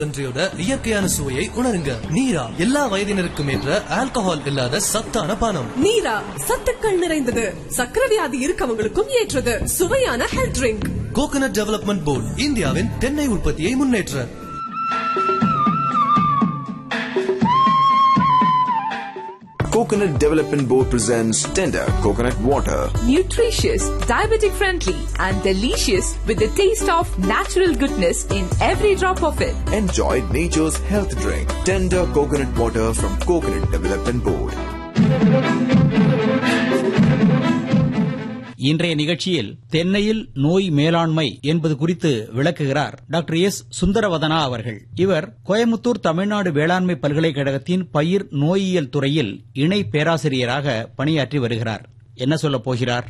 நன்றியோட இயற்கையான சுவையை உணருங்க நீரா எல்லா வயதினருக்கும் ஏற்ற ஆல்கஹால் இல்லாத சத்தான பானம் நீரா சத்துக்கள் நிறைந்தது சக்கர வியாதி இருக்கவங்களுக்கும் ஏற்றது சுவையான health drink coconut development board இந்தியாவின் தென்னை உற்பத்தியை முன்னேற்ற Coconut Development Board presents Tender Coconut Water. nutritious, diabetic friendly, and delicious with the taste of natural goodness in every drop of it. Enjoy nature's health drink. Tender Coconut Water from Coconut Development Board. இன்றைய நிகழ்ச்சியில் தென்னையில் நோய் மேலாண்மை என்பது குறித்து விளக்குகிறார் doctor S Sundaravadana அவர்கள் இவர் கோயமுத்தூர் தமிழ்நாடு வேளாண்மை பல்கலைக்கழகத்தின் பயிர் நோயியல் துறையில் இணை பேராசிரியராக பணியாற்றி வருகிறார் என்ன சொல்லப் போகிறார்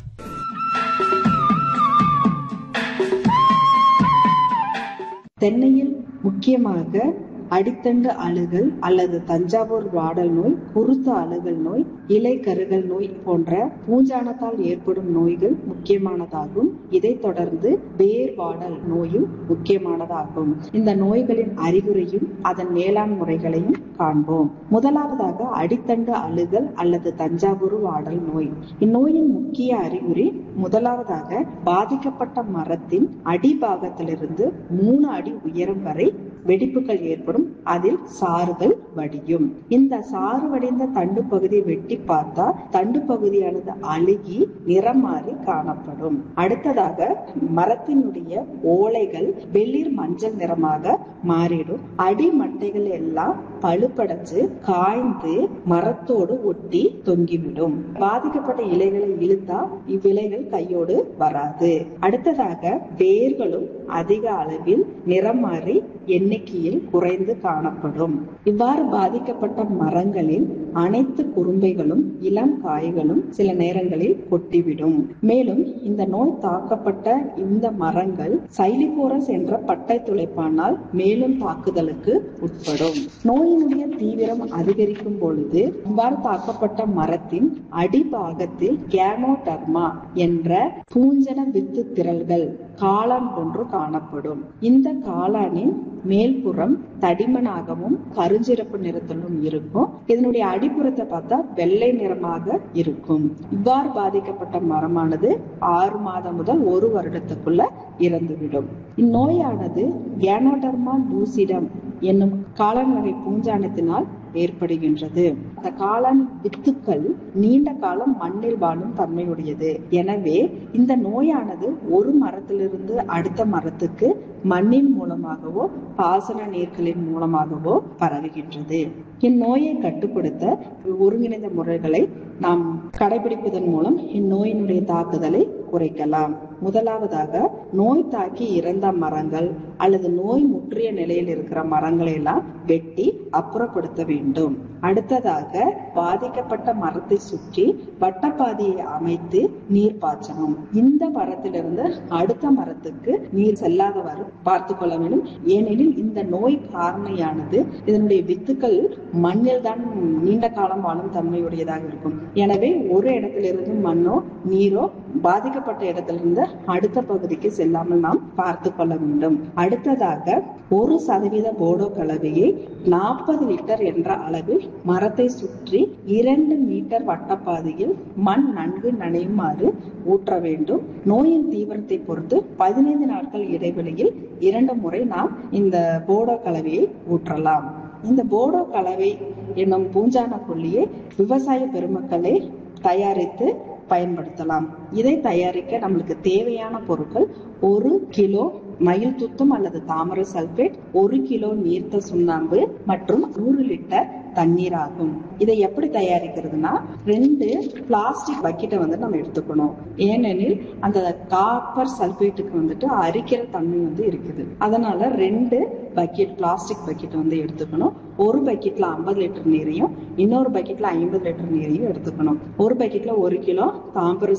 தென்னையில் முக்கியமாக அடித்தண்டு அழுகல் அல்லது தஞ்சாவூர் வாடல் நோய் குருத்து அழுகல் நோய் இலை கருகல் நோய் போன்ற பூஞ்சானத்தால் ஏற்படும் நோய்கள் முக்கியமானதாகும் இதைத் தொடர்ந்து வேர் வாடல் நோயும் முக்கியமானதாகும் இந்த நோய்களின் அறிகுறியும் அதன் மேலாண் முறைகளையும் காண்போம் முதலாவதாக அடித்தண்டு அழுகல் அல்லது தஞ்சாவூர் வாடல் நோய் இந்நோயின் முக்கிய அறிகுறி முதலாவதாக பாதிக்கப்பட்ட மரத்தின் அடிபாகத்திலிருந்து மூணு அடி உயரம் வரை வெடிப்புகள் ஏற்படும் அதில் சாறுகள் வடியும் இந்த சாறு வடிந்த தண்டு பகுதியை வெட்டி பார்த்தா தண்டு பகுதியானது அழுகி நிறம் மாறி காணப்படும் அடுத்ததாக மரத்தினுடைய ஓலைகள் வெளிர் மஞ்சள் நிறமாக மாறிடும் அடிமட்டைகள் எல்லாம் பழுப்படைஞ்சு காய்ந்து மரத்தோடு ஒட்டி தொங்கிவிடும் பாதிக்கப்பட்ட இலைகளை இழுத்தா இவ்விலைகள் கையோடு வராது அடுத்ததாக வேர்களும் அதிக அளவில் நிறம் மாறி எண்ணிக்கையில் குறைந்து காணப்படும் இவ்வாறு பாதிக்கப்பட்ட மரங்களில் அனைத்து குறும்பைகளும் இளம் காய்களும் சில நேரங்களில் கொட்டிவிடும் மேலும் இந்த நோய் தாக்கப்பட்ட இந்த மரங்கள் சைலிபோரஸ் என்ற பட்டை துளைப்பானால் மேலும் தாக்குதலுக்கு உட்படும் நோயினுடைய தீவிரம் அதிகரிக்கும் பொழுது இவ்வாறு தாக்கப்பட்ட மரத்தின் அடிபாகத்தில் கேனோடர்மா என்ற பூஞ்சன வித்து திரள்கள் காளான் போன்று காணப்படும் இந்த காளானின் மேல்புறம் தடிமனாகவும் கருஞ்சிறப்பு நிறத்திலும் இருக்கும் இதனுடைய அடிப்புறத்தை பார்த்தா வெள்ளை நிறமாக இருக்கும் இவ்வாறு பாதிக்கப்பட்ட மரமானது ஆறு மாதம் முதல் ஒரு வருடத்துக்குள்ள இறந்துவிடும் இந்நோயானது கேனோடர்மா லூசிடம் என்னும் காளான் வகை பூஞ்சானத்தினால் ஏற்படுகின்றது அந்த காளான் வித்துக்கள் நீண்ட காலம் மண்ணில் வாழும் தன்மையுடையது எனவே இந்த நோயானது ஒரு மரத்திலிருந்து அடுத்த மரத்துக்கு மண்ணின் மூலமாகவோ பாசன நீர்களின் மூலமாகவோ பரவுகின்றது இந்நோயை கட்டுப்படுத்த ஒருங்கிணைந்த முறைகளை நாம் கடைபிடிப்பதன் மூலம் இந்நோயினுடைய தாக்குதலை குறைக்கலாம் முதலாவதாக நோய் தாக்கி இறந்த மரங்கள் அல்லது நோய் முற்றிய நிலையில் இருக்கிற மரங்களை எல்லாம் வெட்டி அப்புறப்படுத்த வேண்டும் அடுத்ததாக பாதிக்கப்பட்ட மரத்தை சுற்றி வட்டப்பாதையை அமைத்து நீர் பாய்ச்சணும் இந்த மரத்திலிருந்து அடுத்த மரத்துக்கு நீர் செல்லாதவாறு பார்த்து கொள்ள வேண்டும் ஏனெனில் இந்த நோய் காரணியானது இதனுடைய வித்துக்கள் மண்ணில் தான் நீண்ட காலம் வாழும் தன்மையுடையதாக இருக்கும் எனவே ஒரு இடத்திலிருந்து மண்ணோ நீரோ பாதிக்கப்பட்ட இடத்திலிருந்து அடுத்த பகுதிக்கு செல்லாமல் நாம் பார்த்து கொள்ள வேண்டும் அடுத்ததாக ஒரு சதவீத போடோ கலவையை நாற்பது லிட்டர் என்ற அளவில் மரத்தை சுற்றி இரண்டு மீட்டர் வட்டப்பாதையில் மண் நன்கு நனையுமாறு ஊற்ற வேண்டும் நோயின் தீவிரத்தை பொறுத்து பதினைந்து நாட்கள் இடைவெளியில் இரண்டு முறை நாம் இந்த போடோ கலவையை ஊற்றலாம் இந்த போடோ கலவை என்னும் பூஞ்சான கொல்லியை விவசாய பெருமக்களை தயாரித்து பயன்படுத்தலாம் இதை தயாரிக்க நம்மளுக்கு தேவையான பொருட்கள் ஒரு கிலோ மயில் துத்தம் அல்லது தாமரை சல்பேட் ஒரு கிலோ நீர்த்த சுண்ணாம்பு மற்றும் நூறு லிட்டர் தண்ணீர் ஆகும் இதை எப்படி தயாரிக்கிறதுனா ரெண்டு பிளாஸ்டிக் பக்கெட்டை வந்து நம்ம எடுத்துக்கணும் ஏனெனில் அந்த காப்பர் சல்பேட்டுக்கு வந்துட்டு அரிக்கிற தன்மை வந்து இருக்குது அதனால ரெண்டு பக்கெட் பிளாஸ்டிக் பக்கெட் வந்து எடுத்துக்கணும் ஒரு பக்கெட்ல ஐம்பது லிட்டர் நீரையும் இன்னொரு பக்கெட்ல ஐம்பது லிட்டர் நீரையும் எடுத்துக்கணும் ஒரு பக்கெட்ல ஒரு கிலோ தாம்பரம் சல்பேட்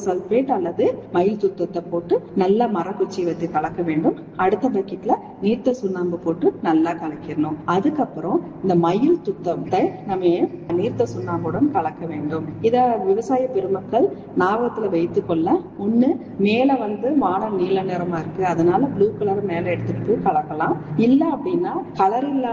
சல்பேட் அல்லது மயில் துத்தத்தை போட்டு நல்லா மரக்குச்சி வச்சு கலக்க வேண்டும் அடுத்த பக்கெட்ல நீர்த்த சுண்ணாம்பு போட்டு நல்லா கலக்கிடணும் அதுக்கப்புறம் இந்த மயில் துத்தத்தை நம்ம நீர்த்த சுண்ணாம்புடன் கலக்க வேண்டும் இத விவசாய பெருமக்கள் ஞாபகத்துல வைத்துக் கொள்ள ஒண்ணு மேல வந்து வானம் நீல நிறமா இருக்கு அதனால ப்ளூ கலர் மேல எடுத்துட்டு போய் கலக்கலாம் இல்ல அப்படின்னா கலர் இல்லாத